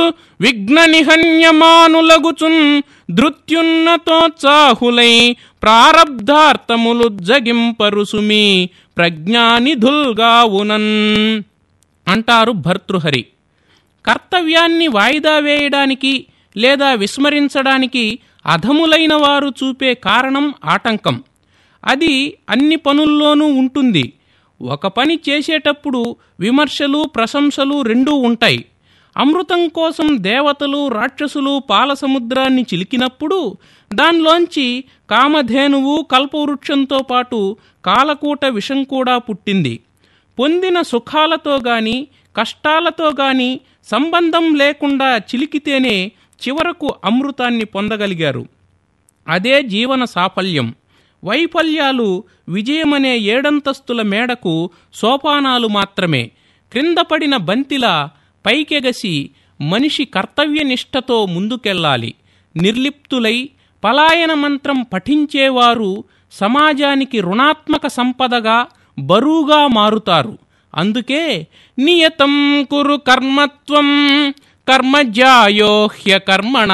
విఘ్న నిహన్యమానులగుచున్ ధృత్యున్నతోత్సాహులై ప్రారబ్ధార్థములు జగింపరుసుమి ప్రజ్ఞానిధుల్గావునన్ అంటారు భర్తృహరి కర్తవ్యాన్ని వాయిదా వేయడానికి లేదా విస్మరించడానికి అధములైన వారు చూపే కారణం ఆటంకం అది అన్ని పనుల్లోనూ ఉంటుంది ఒక పని చేసేటప్పుడు విమర్శలు ప్రశంసలు రెండూ ఉంటాయి అమృతం కోసం దేవతలు రాక్షసులు పాలసముద్రాన్ని చిలికినప్పుడు దానిలోంచి కామధేనువు కల్పవృక్షంతో పాటు కాలకూట విషం కూడా పుట్టింది పొందిన సుఖాలతో గాని కష్టాలతో గాని సంబంధం లేకుండా చిలికితేనే చివరకు అమృతాన్ని పొందగలిగారు అదే జీవన సాఫల్యం వైఫల్యాలు విజయమనే ఏడంతస్తుల మేడకు సోపానాలు మాత్రమే క్రింద పడిన బంతిలా పైకెగసి మనిషి కర్తవ్యనిష్టతో ముందుకెళ్ళాలి నిర్లిప్తులై పలాయన మంత్రం పఠించేవారు సమాజానికి రుణాత్మక సంపదగా బరువుగా మారుతారు అందుకే నియతం కురు కర్మత్వం కర్మజ్యాయో హ్యకర్మణ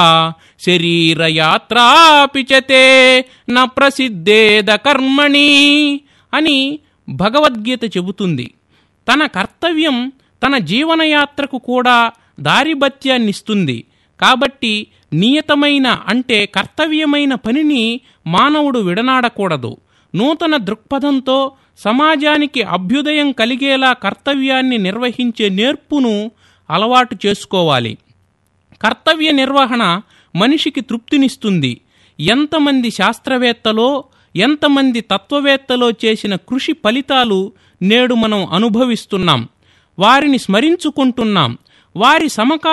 శరీరయాత్రాపిచతే న ప్రసిద్ధేద కర్మణి అని భగవద్గీత చెబుతుంది తన కర్తవ్యం తన జీవనయాత్రకు కూడా దారిభత్యాన్నిస్తుంది కాబట్టి నియతమైన అంటే కర్తవ్యమైన పనిని మానవుడు విడనాడకూడదు నూతన దృక్పథంతో సమాజానికి అభ్యుదయం కలిగేలా కర్తవ్యాన్ని నిర్వహించే నేర్పును అలవాటు చేసుకోవాలి కర్తవ్య నిర్వహణ మనిషికి తృప్తినిస్తుంది ఎంతమంది శాస్త్రవేత్తలో ఎంతమంది తత్వవేత్తలో చేసిన కృషి ఫలితాలు నేడు మనం అనుభవిస్తున్నాం వారిని స్మరించుకుంటున్నాం వారి సమకాలీన